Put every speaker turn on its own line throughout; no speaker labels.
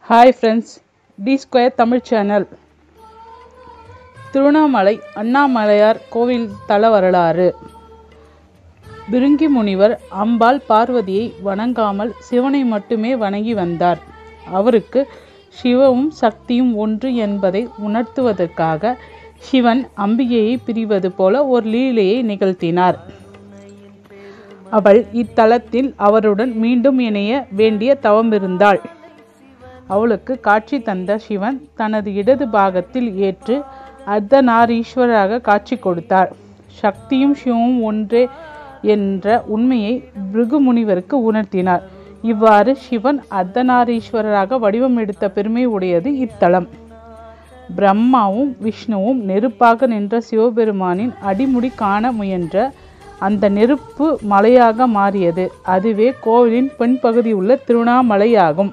hi friends T square Tamil channel Tiruvannamalai Annamalaiyar கோவில் தல வரலாறு பிருங்கி முனிவர் அம்பாள் பார்வதியை வணங்காமல் சிவனை மட்டுமே வணங்கி வந்தார் அவருக்கு சிவமும் சக்தியும் ஒன்று என்பதை உணர்த்துவதற்காக சிவன் அம்பிகையை பிரிவது போல ஒரு லீலையை நிகழ்த்தினார் அவள் இத்தலத்தில் அவருடன் மீண்டும் இணைய வேண்டிய தவமிருந்தாள் அவளுக்கு காட்சி தந்த சிவன் தனது இடது பாகத்தில் ஏற்று அர்த்தநாரீஸ்வரராக காட்சி கொடுத்தார் சக்தியும் சிவமும் ஒன்றே என்ற உண்மையை பிருகு முனிவருக்கு உணர்த்தினார் இவ்வாறு சிவன் அர்த்தநாரீஸ்வரராக வடிவம் எடுத்த பெருமை உடையது இத்தலம் பிரம்மாவும் விஷ்ணுவும் நெருப்பாக நின்ற சிவபெருமானின் அடிமுடி காண முயன்ற அந்த நெருப்பு மலையாக மாறியது அதுவே கோவிலின் பின்பகுதி உள்ள திருவண்ணாமலையாகும்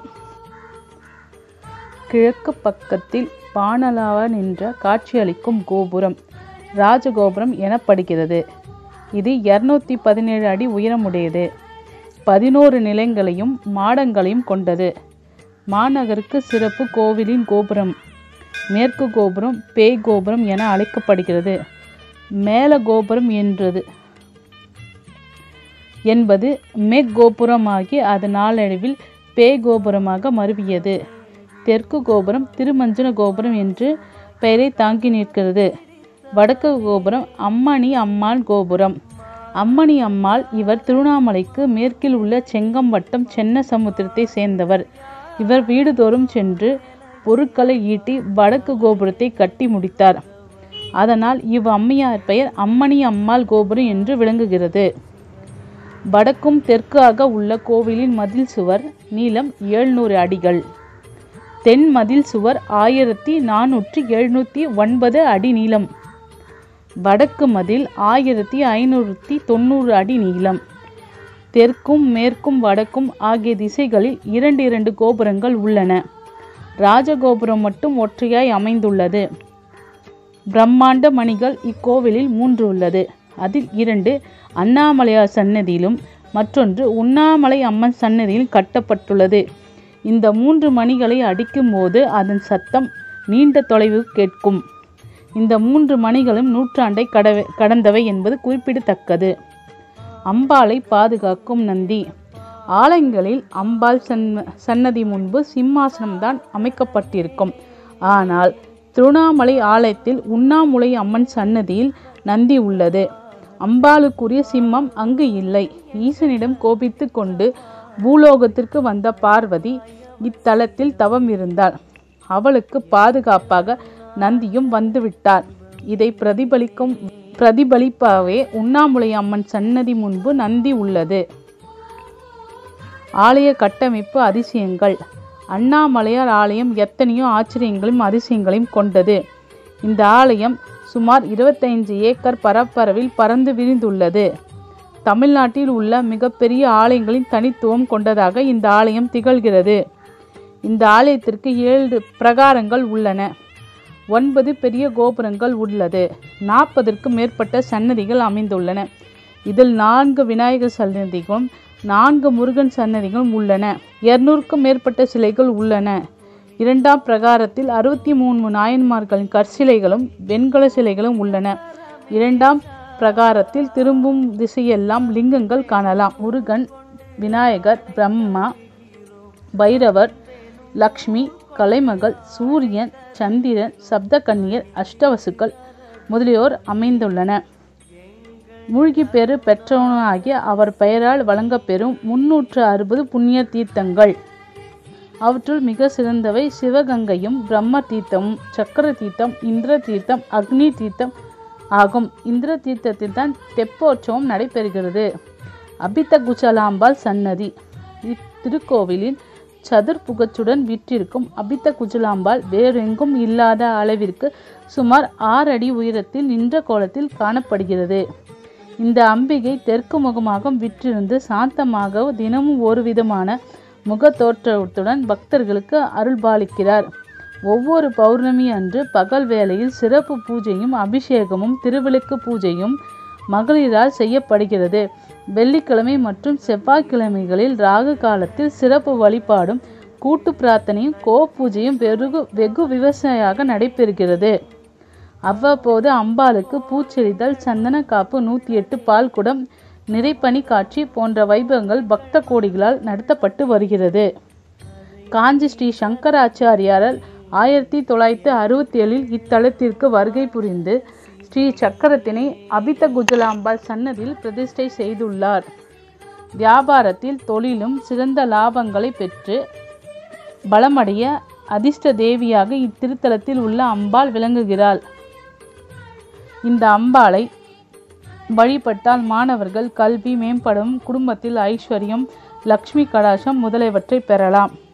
கிழக்கு பக்கத்தில் பானலாவ நின்ற காட்சியளிக்கும் கோபுரம் ராஜகோபுரம் எனப்படுகிறது இது இருநூத்தி பதினேழு அடி உயரமுடையது பதினோரு நிலைங்களையும் மாடங்களையும் கொண்டது மாநகருக்கு சிறப்பு கோவிலின் கோபுரம் மேற்கு கோபுரம் பேய் கோபுரம் என அழைக்கப்படுகிறது மேல கோபுரம் என்றது என்பது மெக்கோபுரமாகி அது நாளடைவில் பேய் கோபுரமாக மருவியது தெற்கு கோபுரம் திருமஞ்சன கோபுரம் என்று பெயரை தாங்கி நிற்கிறது வடக்கு கோபுரம் அம்மணி அம்மாள் கோபுரம் அம்மணி அம்மாள் இவர் திருவண்ணாமலைக்கு மேற்கில் உள்ள செங்கம்பட்டம் சென்ன சமுத்திரத்தை சேர்ந்தவர் இவர் வீடுதோறும் சென்று பொருட்களை ஈட்டி வடக்கு கோபுரத்தை கட்டி முடித்தார் அதனால் இவ் அம்மையார் பெயர் அம்மணி அம்மாள் கோபுரம் என்று விளங்குகிறது வடக்கும் தெற்காக உள்ள கோவிலின் மதில் சுவர் நீளம் எழுநூறு அடிகள் தென் மதில் சுவர் ஆயிரத்தி நானூற்றி எழுநூற்றி ஒன்பது அடி நீளம் வடக்கு மதில் ஆயிரத்தி ஐநூற்றி தொண்ணூறு அடி நீளம் தெற்கும் மேற்கும் வடக்கும் ஆகிய திசைகளில் இரண்டு இரண்டு கோபுரங்கள் உள்ளன ராஜகோபுரம் மட்டும் ஒற்றையாய் அமைந்துள்ளது பிரம்மாண்ட மணிகள் இக்கோவிலில் மூன்று உள்ளது அதில் இரண்டு அண்ணாமலையார் சன்னதியிலும் மற்றொன்று உண்ணாமலை அம்மன் சன்னதியில் கட்டப்பட்டுள்ளது இந்த மூன்று மணிகளை அடிக்கும்போது அதன் சத்தம் நீண்ட தொலைவு கேட்கும் இந்த மூன்று மணிகளும் நூற்றாண்டை கடவை கடந்தவை என்பது குறிப்பிடத்தக்கது அம்பாளை பாதுகாக்கும் நந்தி ஆலயங்களில் அம்பாள் சன்ன சன்னதி முன்பு சிம்மாசனம்தான் அமைக்கப்பட்டிருக்கும் ஆனால் திருவண்ணாமலை ஆலயத்தில் உண்ணாமுலை அம்மன் சன்னதியில் நந்தி உள்ளது அம்பாளுக்குரிய சிம்மம் அங்கு இல்லை ஈசனிடம் கோபித்து கொண்டு பூலோகத்திற்கு வந்த பார்வதி இத்தலத்தில் தவம் இருந்தாள் அவளுக்கு பாதுகாப்பாக நந்தியும் வந்துவிட்டார் இதை பிரதிபலிக்கும் பிரதிபலிப்பாகவே உண்ணாமுலை அம்மன் சன்னதி முன்பு நந்தி உள்ளது ஆலய கட்டமைப்பு அதிசயங்கள் அண்ணாமலையார் ஆலயம் எத்தனையோ ஆச்சரியங்களையும் அதிசயங்களையும் கொண்டது இந்த ஆலயம் சுமார் இருபத்தைந்து ஏக்கர் பரப்பரவில் பறந்து விரிந்துள்ளது தமிழ்நாட்டில் உள்ள மிகப்பெரிய ஆலயங்களின் தனித்துவம் கொண்டதாக இந்த ஆலயம் திகழ்கிறது இந்த ஆலயத்திற்கு ஏழு பிரகாரங்கள் உள்ளன ஒன்பது பெரிய கோபுரங்கள் உள்ளது நாற்பதற்கும் மேற்பட்ட சன்னதிகள் அமைந்துள்ளன இதில் நான்கு விநாயகர் சன்னதிகளும் நான்கு முருகன் சன்னதிகளும் உள்ளன இருநூறுக்கும் மேற்பட்ட சிலைகள் உள்ளன இரண்டாம் பிரகாரத்தில் அறுபத்தி மூணு நாயன்மார்களின் கற்சிலைகளும் வெண்கல சிலைகளும் உள்ளன இரண்டாம் பிரகாரத்தில் திரும்பும் திசையெல்லாம் லிங்கங்கள் காணலாம் முருகன் விநாயகர் பிரம்மா பைரவர் லக்ஷ்மி கலைமகள் சூரியன் சந்திரன் சப்தகன்னியர் அஷ்டவசுக்கள் முதலியோர் அமைந்துள்ளன மூழ்கி பெரு பெற்றவனாகிய அவர் பெயரால் வழங்கப்பெறும் முன்னூற்று அறுபது புண்ணிய தீர்த்தங்கள் அவற்றுள் மிக சிறந்தவை சிவகங்கையும் பிரம்ம தீர்த்தமும் சக்கர தீர்த்தம் இந்திர தீர்த்தம் அக்னி தீர்த்தம் ஆகும் இந்திர தீர்த்தத்தில் தான் தெப்போற்சவம் நடைபெறுகிறது அபித்த குச்சலாம்பாள் சன்னதி இத்திருக்கோவிலின் சதுர்புகச்சுடன் விற்றிருக்கும் அபித்த குஜலாம்பாள் வேறெங்கும் இல்லாத அளவிற்கு சுமார் ஆறு அடி உயரத்தில் நின்ற கோலத்தில் காணப்படுகிறது இந்த அம்பிகை தெற்கு முகமாக விற்றிருந்து சாந்தமாக தினமும் ஒரு விதமான முகத்தோற்றத்துடன் பக்தர்களுக்கு அருள்பாலிக்கிறார் ஒவ்வொரு பௌர்ணமி அன்று பகல் வேளையில் சிறப்பு பூஜையும் அபிஷேகமும் திருவிளக்கு பூஜையும் மகளிரால் செய்யப்படுகிறது வெள்ளிக்கிழமை மற்றும் செவ்வாய்க்கிழமைகளில் ராகு காலத்தில் சிறப்பு வழிபாடும் கூட்டு பிரார்த்தனையும் கோ பூஜையும் வெகு வெகு விவசாயாக நடைபெறுகிறது அவ்வப்போது அம்பாளுக்கு பூச்செறிதல் சந்தன காப்பு நூற்றி எட்டு பால் குடம் நிறைப்பனி காட்சி போன்ற வைபவங்கள் பக்த கோடிகளால் நடத்தப்பட்டு வருகிறது காஞ்சி ஸ்ரீ சங்கராச்சாரியாரால் ஆயிரத்தி தொள்ளாயிரத்தி அறுபத்தி ஏழில் இத்தலத்திற்கு வருகை புரிந்து ஸ்ரீ சக்கரத்தினை அபித குஜலாம்பாள் சன்னதியில் பிரதிஷ்டை செய்துள்ளார் வியாபாரத்தில் தொழிலும் சிறந்த லாபங்களை பெற்று பலமடைய அதிர்ஷ்ட தேவியாக இத்திருத்தலத்தில் உள்ள அம்பாள் விளங்குகிறாள் இந்த அம்பாளை வழிபட்டால் மாணவர்கள் கல்வி மேம்படும் குடும்பத்தில் ஐஸ்வர்யம் லக்ஷ்மி கடாசம் முதலியவற்றை பெறலாம்